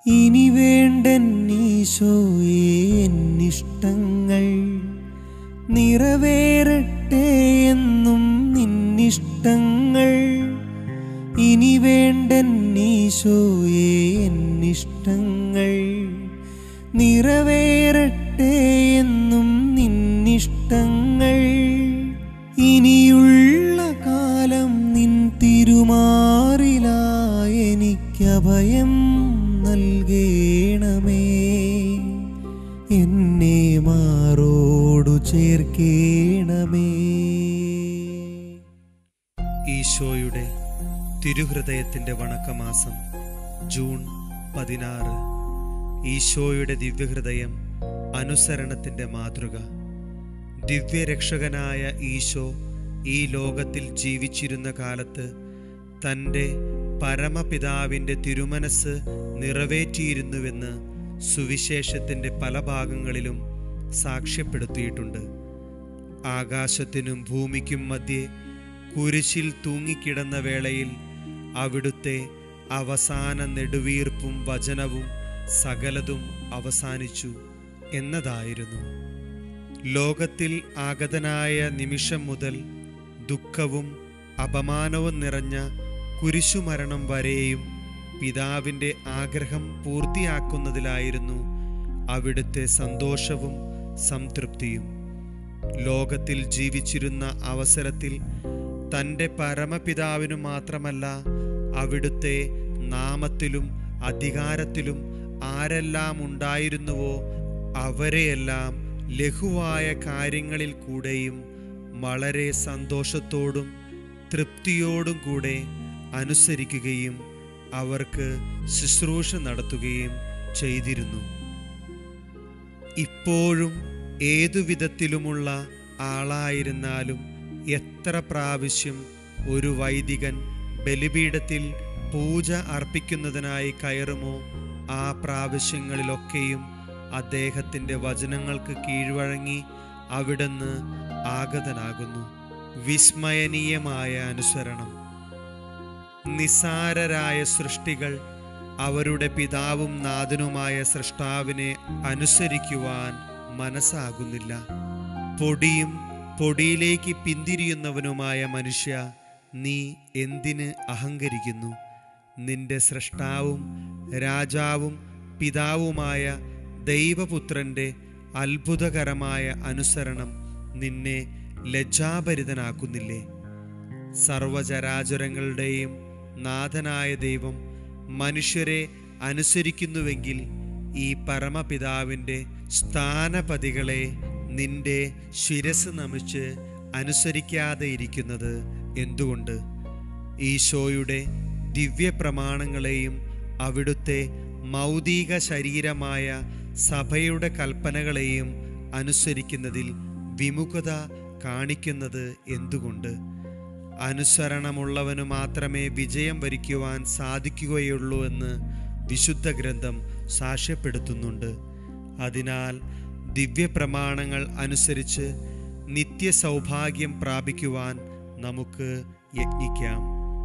ഇനി വേണ്ടെന്നീശോയെ എന്നിഷ്ടങ്ങൾ നിറവേറട്ടെ എന്നും നിന്നിഷ്ടങ്ങൾ ഇനി വേണ്ടെന്നീശോയെ എന്നിഷ്ടങ്ങൾ നിറവേറട്ടെ എന്നും നിന്നിഷ്ടങ്ങൾ ഇനിയുള്ള കാലം നിൻ തിരുമാറിലായി എനിക്കഭയം നൽകേണമേ എന്നെ മാറോടു ചേർക്കേണമേ ഈശോയുടെ തിരുഹൃദയത്തിൻ്റെ വണക്കമാസം ജൂൺ പതിനാറ് ഈശോയുടെ ദിവ്യഹൃദയം അനുസരണത്തിൻ്റെ മാതൃക ദിവ്യരക്ഷകനായ ഈശോ ഈ ലോകത്തിൽ ജീവിച്ചിരുന്ന കാലത്ത് തൻ്റെ പരമപിതാവിൻ്റെ തിരുമനസ് നിറവേറ്റിയിരുന്നുവെന്ന് സുവിശേഷത്തിൻ്റെ പല ഭാഗങ്ങളിലും സാക്ഷ്യപ്പെടുത്തിയിട്ടുണ്ട് ആകാശത്തിനും ഭൂമിക്കും മധ്യേ കുരിശിൽ തൂങ്ങിക്കിടന്ന വേളയിൽ അവിടുത്തെ അവസാന നെടുവീർപ്പും വചനവും സകലതും അവസാനിച്ചു എന്നതായിരുന്നു ലോകത്തിൽ ആഗതനായ നിമിഷം മുതൽ ദുഃഖവും അപമാനവും നിറഞ്ഞ കുരിശുമരണം വരെയും പിതാവിൻ്റെ ആഗ്രഹം പൂർത്തിയാക്കുന്നതിലായിരുന്നു അവിടുത്തെ സന്തോഷവും സംതൃപ്തിയും ലോകത്തിൽ ജീവിച്ചിരുന്ന അവസരത്തിൽ തൻ്റെ പരമപിതാവിനു മാത്രമല്ല അവിടുത്തെ നാമത്തിലും അധികാരത്തിലും ആരെല്ലാം ഉണ്ടായിരുന്നുവോ അവരെയെല്ലാം ലഘുവായ കാര്യങ്ങളിൽ കൂടെയും വളരെ സന്തോഷത്തോടും തൃപ്തിയോടും കൂടെ അനുസരിക്കുകയും അവർക്ക് ശുശ്രൂഷ നടത്തുകയും ചെയ്തിരുന്നു ഇപ്പോഴും ഏതു വിധത്തിലുമുള്ള ആളായിരുന്നാലും എത്ര പ്രാവശ്യം ഒരു വൈദികൻ ബലിപീഠത്തിൽ പൂജ അർപ്പിക്കുന്നതിനായി കയറുമോ ആ പ്രാവശ്യങ്ങളിലൊക്കെയും അദ്ദേഹത്തിൻ്റെ വചനങ്ങൾക്ക് കീഴ്വഴങ്ങി അവിടുന്ന് ആഗതനാകുന്നു വിസ്മയനീയമായ അനുസരണം നിസാരരായ സൃഷ്ടികൾ അവരുടെ പിതാവും നാഥനുമായ സൃഷ്ടാവിനെ അനുസരിക്കുവാൻ മനസ്സാകുന്നില്ല പൊടിയും പൊടിയിലേക്ക് പിന്തിരിയുന്നവനുമായ മനുഷ്യ നീ എന്തിന് അഹങ്കരിക്കുന്നു നിന്റെ സൃഷ്ടാവും രാജാവും പിതാവുമായ ദൈവപുത്രന്റെ അത്ഭുതകരമായ അനുസരണം നിന്നെ ലജ്ജാഭരിതനാക്കുന്നില്ലേ സർവചരാചരങ്ങളുടെയും നാഥനായ ദൈവം മനുഷ്യരെ അനുസരിക്കുന്നുവെങ്കിൽ ഈ പരമപിതാവിൻ്റെ സ്ഥാനപതികളെ നിന്റെ ശിരസ് നമിച്ച് അനുസരിക്കാതെ ഇരിക്കുന്നത് എന്തുകൊണ്ട് ഈശോയുടെ ദിവ്യപ്രമാണങ്ങളെയും അവിടുത്തെ മൗതിക ശരീരമായ സഭയുടെ കൽപ്പനകളെയും അനുസരിക്കുന്നതിൽ വിമുഖത കാണിക്കുന്നത് എന്തുകൊണ്ട് അനുസരണമുള്ളവന് മാത്രമേ വിജയം വരിക്കുവാൻ സാധിക്കുകയുള്ളൂ എന്ന് വിശുദ്ധ ഗ്രന്ഥം സാക്ഷ്യപ്പെടുത്തുന്നുണ്ട് അതിനാൽ ദിവ്യപ്രമാണങ്ങൾ അനുസരിച്ച് നിത്യസൗഭാഗ്യം പ്രാപിക്കുവാൻ നമുക്ക് യജ്ഞിക്കാം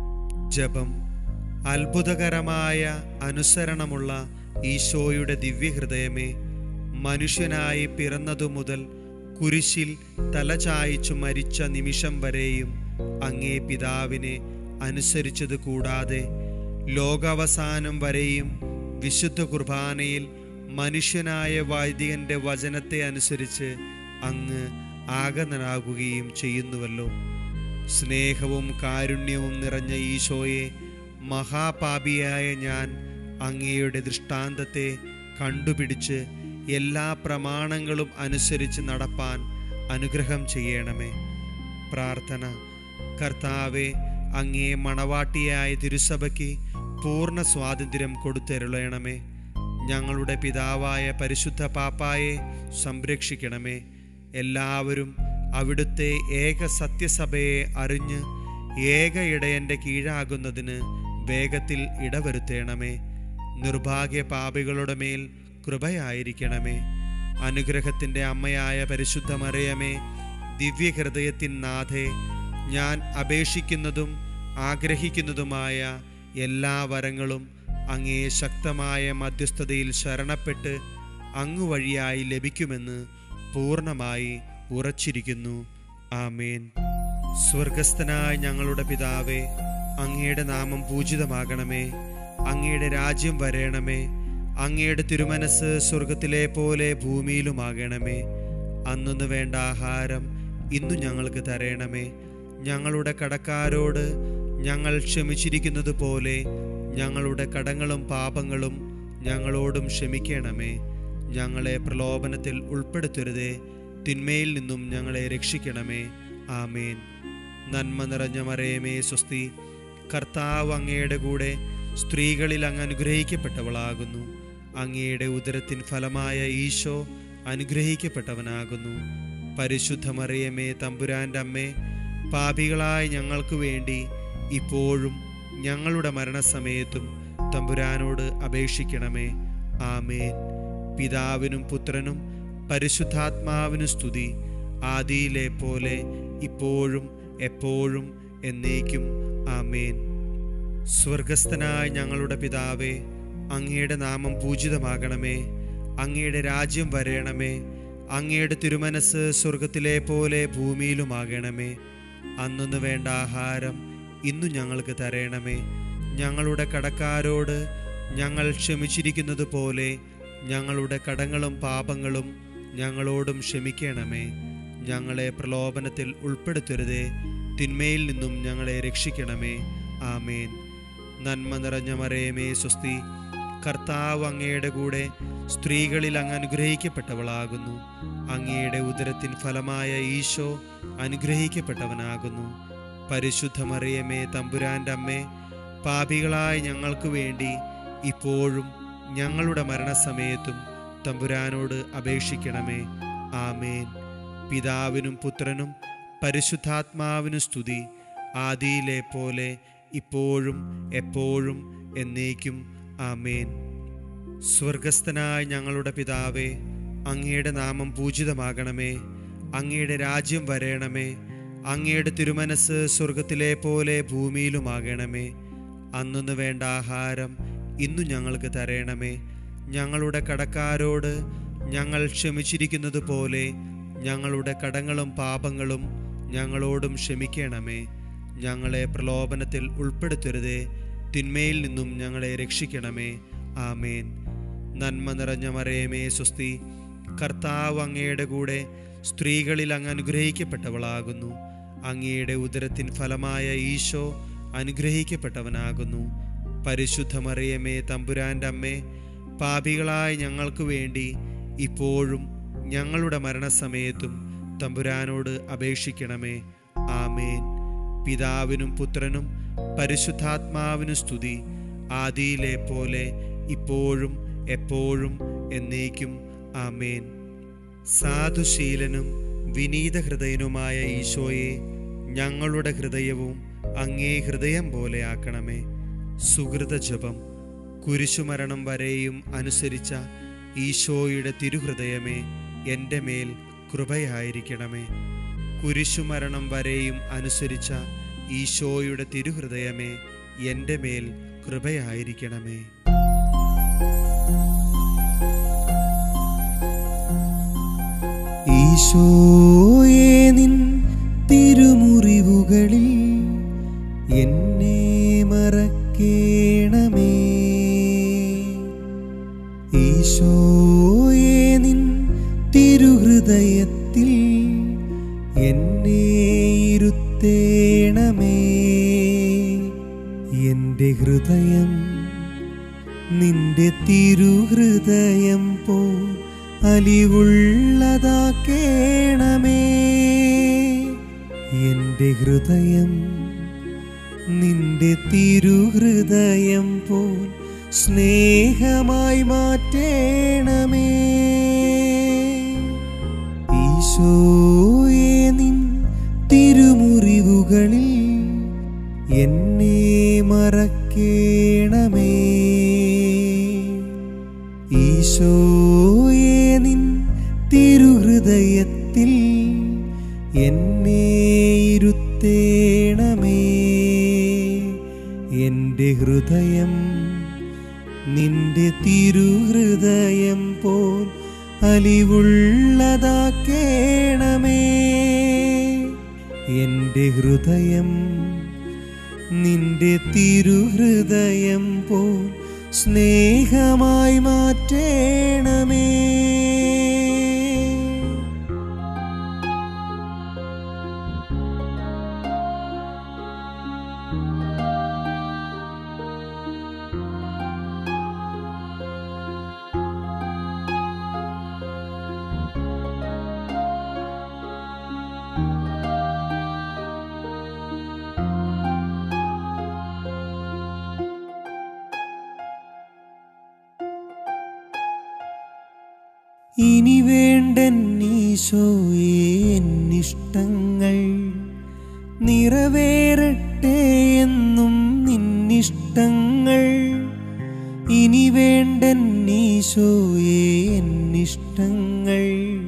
ജപം അത്ഭുതകരമായ അനുസരണമുള്ള ഈശോയുടെ ദിവ്യഹൃദയമേ മനുഷ്യനായി പിറന്നതു മുതൽ കുരിശിൽ തലചായിച്ചു മരിച്ച നിമിഷം വരെയും അങ്ങേ പിതാവിനെ അനുസരിച്ചത് കൂടാതെ ലോകാവസാനം വരെയും വിശുദ്ധ കുർബാനയിൽ മനുഷ്യനായ വൈദികന്റെ വചനത്തെ അനുസരിച്ച് അങ്ങ് ആഗതനാകുകയും ചെയ്യുന്നുവല്ലോ സ്നേഹവും കാരുണ്യവും നിറഞ്ഞ ഈശോയെ മഹാപാപിയായ ഞാൻ അങ്ങയുടെ ദൃഷ്ടാന്തത്തെ കണ്ടുപിടിച്ച് എല്ലാ പ്രമാണങ്ങളും അനുസരിച്ച് നടപ്പാൻ അനുഗ്രഹം ചെയ്യണമേ പ്രാർത്ഥന കർത്താവെ അങ്ങേ മണവാട്ടിയായ തിരുസഭയ്ക്ക് പൂർണ്ണ സ്വാതന്ത്ര്യം കൊടുത്തരുളയണമേ ഞങ്ങളുടെ പിതാവായ പരിശുദ്ധ പാപ്പായെ സംരക്ഷിക്കണമേ എല്ലാവരും അവിടുത്തെ ഏക സത്യസഭയെ അറിഞ്ഞ് ഏക ഇടയൻ്റെ കീഴാകുന്നതിന് വേഗത്തിൽ ഇടവരുത്തേണമേ നിർഭാഗ്യ പാപികളുടെ മേൽ കൃപയായിരിക്കണമേ അനുഗ്രഹത്തിൻ്റെ അമ്മയായ പരിശുദ്ധ മറിയമേ ദിവ്യഹൃദയത്തിൻ നാഥേ ഞാൻ അപേക്ഷിക്കുന്നതും ആഗ്രഹിക്കുന്നതുമായ എല്ലാ വരങ്ങളും അങ്ങേ ശക്തമായ മധ്യസ്ഥതയിൽ ശരണപ്പെട്ട് അങ്ങു വഴിയായി ലഭിക്കുമെന്ന് പൂർണ്ണമായി ഉറച്ചിരിക്കുന്നു ആമേൻ സ്വർഗസ്ഥനായ ഞങ്ങളുടെ പിതാവേ അങ്ങയുടെ നാമം പൂജിതമാകണമേ അങ്ങയുടെ രാജ്യം വരേണമേ അങ്ങയുടെ തിരുമനസ് സ്വർഗത്തിലെ പോലെ ഭൂമിയിലുമാകണമേ അന്നു വേണ്ട ആഹാരം ഇന്നു ഞങ്ങൾക്ക് തരേണമേ ഞങ്ങളുടെ കടക്കാരോട് ഞങ്ങൾ ക്ഷമിച്ചിരിക്കുന്നത് പോലെ ഞങ്ങളുടെ കടങ്ങളും പാപങ്ങളും ഞങ്ങളോടും ക്ഷമിക്കണമേ ഞങ്ങളെ പ്രലോഭനത്തിൽ ഉൾപ്പെടുത്തരുതേ തിന്മയിൽ നിന്നും ഞങ്ങളെ രക്ഷിക്കണമേ ആമേൻ നന്മ നിറഞ്ഞ മറയമേ സ്വസ്തി കർത്താവ് അങ്ങയുടെ കൂടെ സ്ത്രീകളിൽ അങ്ങ് അനുഗ്രഹിക്കപ്പെട്ടവളാകുന്നു അങ്ങയുടെ ഉദരത്തിൻ ഫലമായ ഈശോ അനുഗ്രഹിക്കപ്പെട്ടവനാകുന്നു പരിശുദ്ധ മറിയമേ തമ്പുരാൻ്റെ അമ്മേ പാപികളായ ഞങ്ങൾക്ക് വേണ്ടി ഇപ്പോഴും ഞങ്ങളുടെ മരണസമയത്തും തമ്പുരാനോട് അപേക്ഷിക്കണമേ ആമേൻ പിതാവിനും പുത്രനും പരിശുദ്ധാത്മാവിനും സ്തുതി ആദിയിലെ പോലെ ഇപ്പോഴും എപ്പോഴും എന്നേക്കും ആമേൻ സ്വർഗസ്ഥനായ ഞങ്ങളുടെ പിതാവേ അങ്ങയുടെ നാമം പൂജിതമാകണമേ അങ്ങയുടെ രാജ്യം വരേണമേ അങ്ങയുടെ തിരുമനസ് സ്വർഗത്തിലെ പോലെ ഭൂമിയിലുമാകണമേ അന്നു വേണ്ട ആഹാരം ഇന്നു ഞങ്ങൾക്ക് തരേണമേ ഞങ്ങളുടെ കടക്കാരോട് ഞങ്ങൾ ക്ഷമിച്ചിരിക്കുന്നത് പോലെ ഞങ്ങളുടെ കടങ്ങളും പാപങ്ങളും ഞങ്ങളോടും ക്ഷമിക്കണമേ ഞങ്ങളെ പ്രലോഭനത്തിൽ ഉൾപ്പെടുത്തരുതേ തിന്മയിൽ നിന്നും ഞങ്ങളെ രക്ഷിക്കണമേ ആമേൻ നന്മ നിറഞ്ഞ മറയമേ സ്വസ്തി കർത്താവ് അങ്ങയുടെ കൂടെ സ്ത്രീകളിൽ അങ്ങ് അനുഗ്രഹിക്കപ്പെട്ടവളാകുന്നു അങ്ങയുടെ ഉദരത്തിൻ ഫലമായ ഈശോ അനുഗ്രഹിക്കപ്പെട്ടവനാകുന്നു പരിശുദ്ധ മറിയമേ തമ്പുരാൻ്റെ അമ്മേ പാപികളായ ഞങ്ങൾക്ക് വേണ്ടി ഇപ്പോഴും ഞങ്ങളുടെ മരണസമയത്തും തമ്പുരാനോട് അപേക്ഷിക്കണമേ ആമേൻ പിതാവിനും പുത്രനും പരിശുദ്ധാത്മാവിനും സ്തുതി ആദിയിലെ പോലെ ഇപ്പോഴും എപ്പോഴും എന്നേക്കും ആമേൻ സ്വർഗസ്ഥനായ ഞങ്ങളുടെ പിതാവേ അങ്ങയുടെ നാമം പൂജിതമാകണമേ അങ്ങയുടെ രാജ്യം വരേണമേ അങ്ങയുടെ തിരുമനസ് സ്വർഗത്തിലെ പോലെ ഭൂമിയിലുമാകണമേ അന്നു വേണ്ട ആഹാരം ഇന്നു ഞങ്ങൾക്ക് തരേണമേ ഞങ്ങളുടെ കടക്കാരോട് ഞങ്ങൾ ക്ഷമിച്ചിരിക്കുന്നത് പോലെ ഞങ്ങളുടെ കടങ്ങളും പാപങ്ങളും ഞങ്ങളോടും ക്ഷമിക്കണമേ ഞങ്ങളെ പ്രലോഭനത്തിൽ ഉൾപ്പെടുത്തരുതേ തിന്മയിൽ നിന്നും ഞങ്ങളെ രക്ഷിക്കണമേ ആമേൻ നന്മ നിറഞ്ഞ മറയമേ സ്വസ്തി കർത്താവ് അങ്ങയുടെ കൂടെ സ്ത്രീകളിൽ അങ്ങ് അനുഗ്രഹിക്കപ്പെട്ടവളാകുന്നു അങ്ങയുടെ ഉദരത്തിൻ ഫലമായ ഈശോ അനുഗ്രഹിക്കപ്പെട്ടവനാകുന്നു പരിശുദ്ധ മറിയമേ തമ്പുരാൻ്റെ അമ്മേ പാപികളായ ഞങ്ങൾക്ക് വേണ്ടി ഇപ്പോഴും ഞങ്ങളുടെ മരണസമയത്തും തമ്പുരാനോട് അപേക്ഷിക്കണമേ ആമേൻ പിതാവിനും പുത്രനും പരിശുദ്ധാത്മാവിനും സ്തുതി ആദിയിലെ പോലെ ഇപ്പോഴും എപ്പോഴും എന്നേക്കും ആമേൻ സാധുശീലനും വിനീത ഹൃദയനുമായ ഈശോയെ ഞങ്ങളുടെ ഹൃദയവും അങ്ങേ ഹൃദയം പോലെ ആക്കണമേ സുഹൃത ജപം കുരിശുമരണം വരെയും അനുസരിച്ച ഈശോയുടെ തിരുഹൃദയമേ എൻ്റെ മേൽ കൃപയായിരിക്കണമേ കുരിശുമരണം വരെയും അനുസരിച്ച ഈശോയുടെ തിരുഹൃദയമേ എൻ്റെ മേൽ കൃപയായിരിക്കണമേ ഈശോയെ നിൻ തിരുമുറിവുകളിൽ എന്നെ മറക്കേണമേ ഈശോയെ നിൻ തിരുഹൃദയത്തിൽ എന്നെ ഇരുത്തേണമേ എൻ്റെ ഹൃദയം നിന്റെ തിരുഹൃദയം പോ അലിവുള്ളതാക്കേണമേ എൻ്റെ ഹൃദയം നിന്റെ തിരുഹൃദയം പോൽ സ്നേഹമായി മാറ്റേണമേ ഈശോയെ നിൻ തിരുമുറിവുകളിൽ എന്നെ മറക്കേണമേ ഈശോയെ നിൻ തിരുഹൃദയത്തിൽ എന്നെ ഇരുത്തേണമേ എൻ്റെ ഹൃദയം നിന്റെ തിരുഹൃദയം പോൽ അലിവുള്ളതാക്കേണമേ എൻ്റെ ഹൃദയം നിന്റെ തിരുഹൃദയം പോൽ സ്നേഹമായി മാറ്റേണമേ ഇനി വേണ്ടെന്നീശോയെ എന്നിഷ്ടങ്ങൾ നിറവേറട്ടെ എന്നും നിന്നിഷ്ടങ്ങൾ ഇനി വേണ്ടെന്നീശോയെ എന്നിഷ്ടങ്ങൾ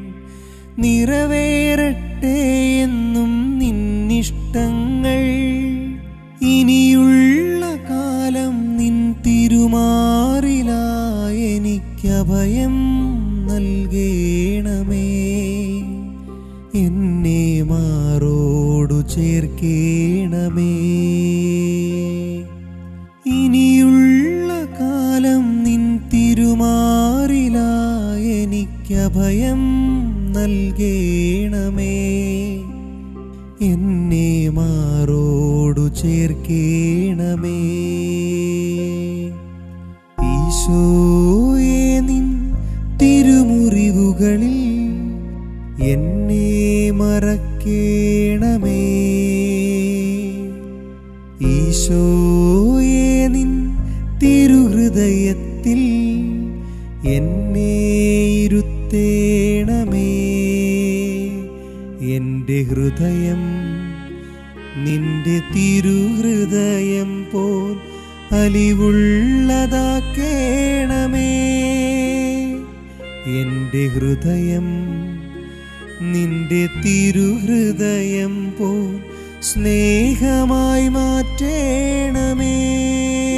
നിറവേറട്ടെ എന്നും നിന്നിഷ്ടങ്ങൾ ഇനിയുള്ള കാലം നിൻ തിരുമാറിലായി എനിക്കഭയം നൽകേണമേ എന്നെ മാറോടു ചേർക്കേണമേ ഇനിയുള്ള കാലം നിൻ തിരുമാറിലായി എനിക്കഭയം നൽകേണമേ എന്നെ മാറോടു ചേർക്കേണമേ ഈശോയെ നിൻ തിരുമുറിവുകളിൽ എന്നെ മറക്കേണമേ ഈശോയെ നിൻ തിരുഹൃദയത്തിൽ എന്നെ ഇരുത്തേണമേ എൻ്റെ ഹൃദയം നിന്റെ തിരുഹൃദയം പോൽ അലിവുള്ളതാക്കേണമേ എൻ്റെ ഹൃദയം നിന്റെ തിരുഹൃദയം പോൽ സ്നേഹമായി മാറ്റേണമേ